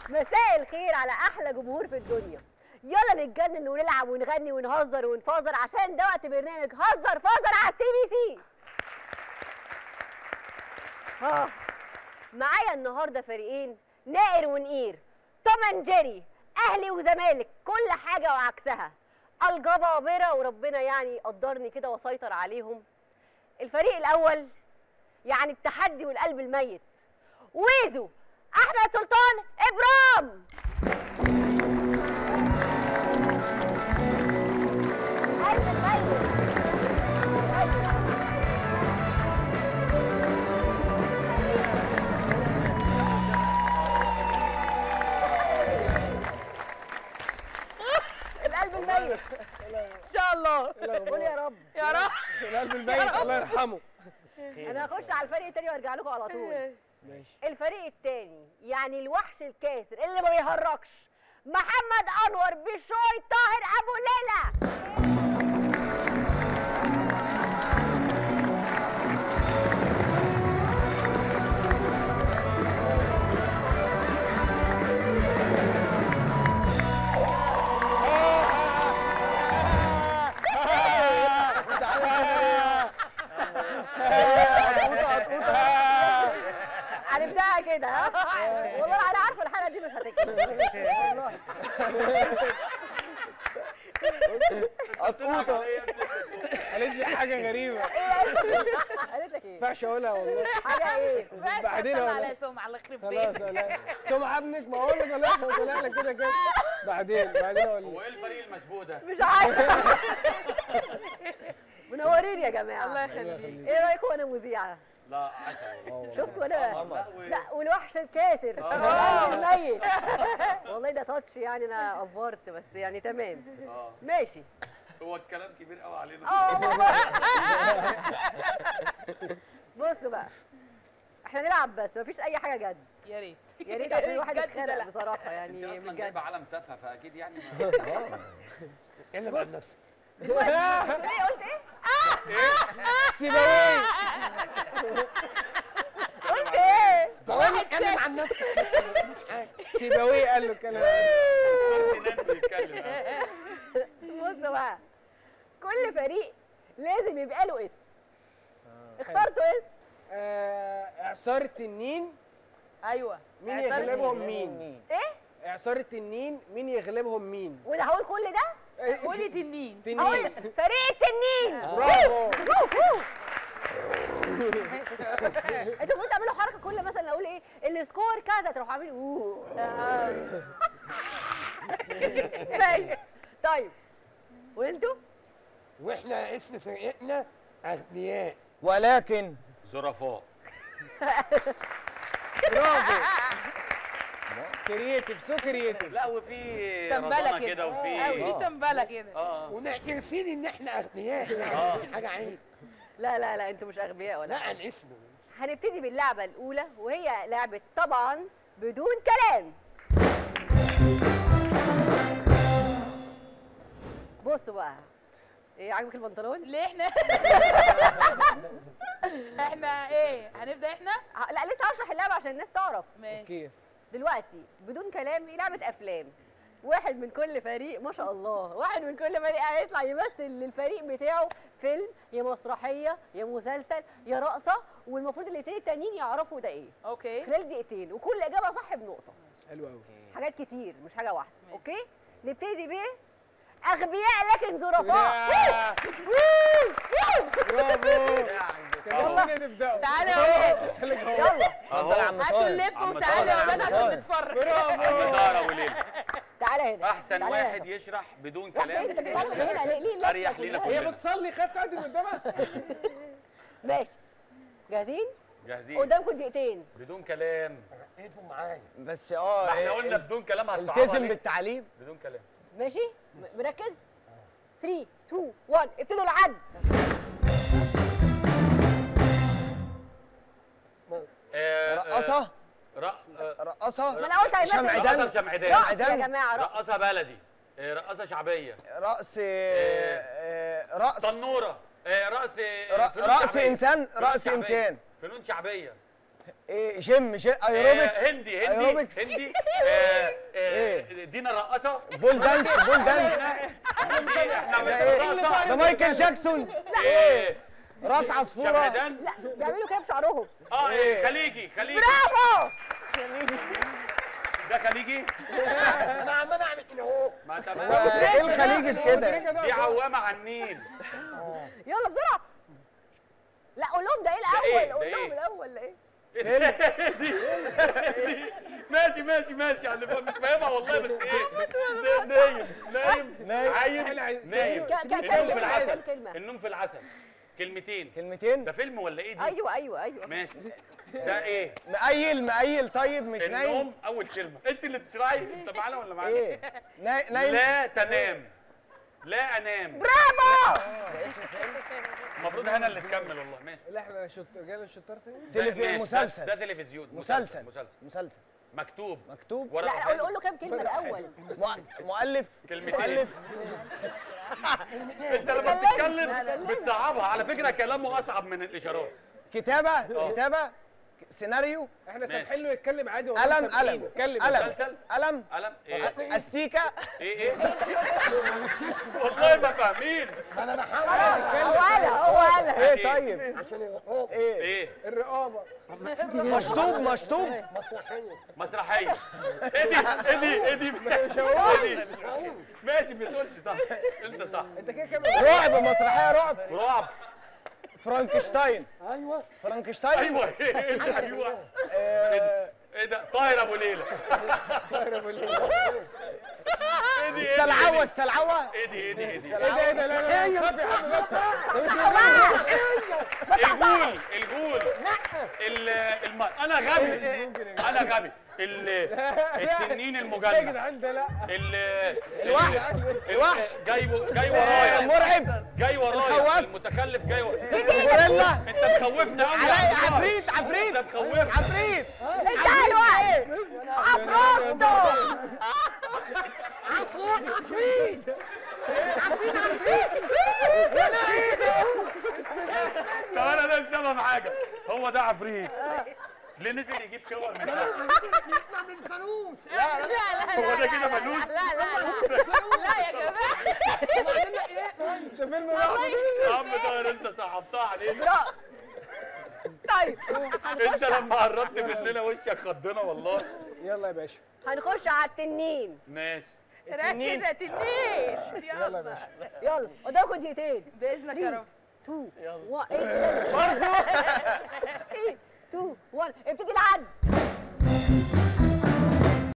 مساء الخير على احلى جمهور في الدنيا يلا نتجنن ونلعب ونغني ونهزر ونفازر عشان ده وقت برنامج هزر فازر على السي بي سي آه. معايا النهارده فريقين نائر ونقير توم اند جيري اهلي وزمالك كل حاجه وعكسها الجبابره وربنا يعني قدرني كده وسيطر عليهم الفريق الاول يعني التحدي والقلب الميت ويزو احمد سلطان ابرام قلب الميت القلب الميت ان شاء الله قول يا رب يا رب القلب الميت الله يرحمه انا هخش على الفريق التاني وارجع لكم على طول ماشي الفريق التاني يعني الوحش الكاسر اللي ما بيهرجش محمد انور بشوي طاهر ابو ليلى هنبدأها كده ها والله انا عارفه الحلقه دي مش هتكمل قطوطه قالت لي حاجه غريبه ايه قالت لك ايه؟ قالت لك ما ايه ينفعش اقولها والله حاجه ايه بس بعدين هطلع ولا- على سمعة الله يخرب خلاص بيتك ولا سمع ابنك ما اقول لك خلاص هو طلع لك كده كده بعدين بعدين اقول هو لك ايه الفريق المشبوه ده؟ مش عارفه منورين يا جماعه الله يخليك ايه رايكم وانا مذيعه لا عسل والله. شفت وانا لا و- لا والوحش الكاسر القلب الميت والله ده تاتش يعني انا افورت بس يعني تمام اه ماشي هو الكلام كبير قوي علينا اه والله. بصوا بقى احنا نلعب بس مفيش اي حاجه جد يا ريت يا ريت عشان الواحد جد ده يتخانق لا. بصراحه انت يعني اصلا بجد جايبه علم تافهه فاكيد يعني ما- الا مع نفسك ايه قلت ايه؟ سيبويه قلت ايه؟ بقول لك اتكلم عن نفسك مش حاجه سيبويه قال له الكلام كرسي نان بيتكلم آه. بصوا بقى كل فريق لازم يبقى له اسم اخترتوا اسم آه، اعصار التنين ايوه مين اعصار يغلبهم التنين. مين ايه؟ اعصار التنين مين يغلبهم مين وانا هقول كل ده؟ قولي تنين هقول تنين فريق التنين برافو انتوا المفروض تعملوا حركه كل مثلا اقول ايه السكور كذا تروحوا عاملين اوه ماشي. طيب وانتوا؟ واحنا اسم فرقتنا اغنياء ولكن ظرفاء برافو كرييتيف سو كرييتيف لا وفي سنبله رزانه كده كده أوي، وفي في سنبله كده اه ونعترفين ان احنا اغنياء يعني آه. مش حاجه عيب لا لا لا انتوا مش اغبياء ولا لا حاجة. عن اسمه هنبتدي باللعبه الاولى وهي لعبه طبعا بدون كلام بصوا بقى ايه عاجبك البنطلون ليه احنا احنا ايه هنبدا احنا ه- لا لسه هشرح اللعبه عشان الناس تعرف ماشي كيف دلوقتي بدون كلام هي لعبه افلام واحد من كل فريق ما شاء الله واحد من كل فريق هيطلع يمثل للفريق بتاعه فيلم يا مسرحيه يا مسلسل يا رقصه والمفروض الاثنين التانيين يعرفوا ده ايه اوكي خلال دقيقتين وكل اجابه صح بنقطه حلو قوي حاجات كتير مش حاجه واحده ماشي. اوكي نبتدي ب اغبياء لكن ظرفاء برافو يلا. يلا نبداوا تعالى يا ولاد يلا اتفضل يا عم هاتوا طارق اللب عم وتعالوا يا طارق، ولاد عم عشان طارق. نتفرج عم دارة وليل تعالى هنا احسن تعالى واحد هنا. يشرح بدون رحت انت كلام بتطلع هنا ليه ليه اللفة أريح لينا كلها؟ هي كلنا. بتصلي خايف تعدي من قدامها ماشي جاهزين جاهزين قدامكم دقيقتين بدون كلام ركزوا معايا بس اه ما احنا إيه، قلنا بدون كلام هتصعبها التزم ليه؟ بالتعليم بدون كلام ماشي م- مركز 3 2 1 ابتدوا العد آه، رقصه آه، رق- آه، رقصه ما انا قلت هيمثل شمعدان. رقصة بشمعدان رقص يا دم. جماعه رقص رقصة بلدي آه، رقصة شعبية رأس آه، آه، رأس تنورة آه، رقص آه، ر- فنون رأس شعبية. إنسان فنون رأس شعبية. إنسان فنون شعبية ايه جيم جي آه، ايروبكس هندي هندي ايروبكس هندي آه، آه، إيه؟ دينا الرقاصه بول دانس بول دانس هندي احنا مش ده ايه الرقاصه ده مايكل جاكسون ايه راس عصفوره شمعدان لا بيعملوا كده بشعرهم اه إيه، خليجي خليجي برافو ده خليجي انا عمال اعمل كده اهو ما انت ايه الخليجي في كده دي عوامه على النيل يلا بسرعه لا قول لهم ده ايه ده إيه؟ الاول ده قول لهم إيه؟ الاول ده ايه دي دي ماشي ماشي ماشي يعني مش فاهمها والله بس ايه نايم نايم نايم. عايم إحنا عايزين- نايم ك- ك- كام النوم في كلمة؟ العسل كام كلمة؟ النوم في العسل كلمتين كلمتين ده فيلم ولا ايه دي ايوه ايوه ايوه ماشي ده ايه مقيل مقيل طيب مش نايم النوم اول كلمه انت اللي بتشرحي انت معانا ولا معانا ايه ناي- نايم لا تنام لا انام برافو المفروض انا اللي تكمل والله ماشي لا احنا شط جانا الشطار تاني ده- تلفي- ماشي، ده- مسلسل. ده تلفزيون مسلسل مسلسل مسلسل مكتوب مكتوب ورقه لا قول قول له كام كلمه الاول مؤ- مؤلف كلمتين مؤلف انت لما بتكلمش. بتتكلم بتكلمش. بتصعبها على فكره كلامه اصعب من الاشارات كتابه كتابه سيناريو احنا ماشي. سامحين له يتكلم عادي والله قلم مسامحينه. قلم اتكلم قلم مسلسل؟ قلم قلم ايه استيكه ايه ايه والله ما فاهمين انا بحاول هو قالها هو قالها ايه إيه؟ طيب عشان الرقابه ايه ايه الرقابه مشطوب مشطوب مسرحيه مسرحيه ايه دي ايه دي ايه دي ايه دي ماشي ما تقولش صح انت صح انت كده كام رعب مسرحيه رعب رعب فرانكشتاين ايوه فرانكشتاين ايوه ايه ده ايوه آه، ايه ده طاير ابو ليلى ايه دي ايه دي السلعوه السلعوه ايه دي ايه دي ايه دي ايه ده ايه ده لا لا لا خاف يا حبيبي الغول الغول ال الم... انا غبي انا غبي ال... التنين يا المجنح جدعان ده لا ال الوحش ال- الوحش. جاي جاي آه، ورايا مرعب جاي ورايا الخواف. المتكلف جاي ورايا غوريلا انت مخوفني قوي علي عفريت عفريت انت مخوفني عفريت انتهى الوقت عفروتو طب انا ده السبب حاجه هو ده عفريت ليه نزل يجيب كور من تحت نطلع من فانوس لا لا لا هو ده لا، كده لا، ملوش؟ لا لا لا لا يا جماعه ده فيلم رعب يا عم طاهر انت صعبتها علينا لا طيب انت هنخش لما قربت مننا وشك خضنا والله يلا يا باشا هنخش على التنين ماشي ركز يا تنين يلا يا يلا باشا يلا قدامكم دقيقتين باذنك يا رب 2 1 2 1 ابتدي العد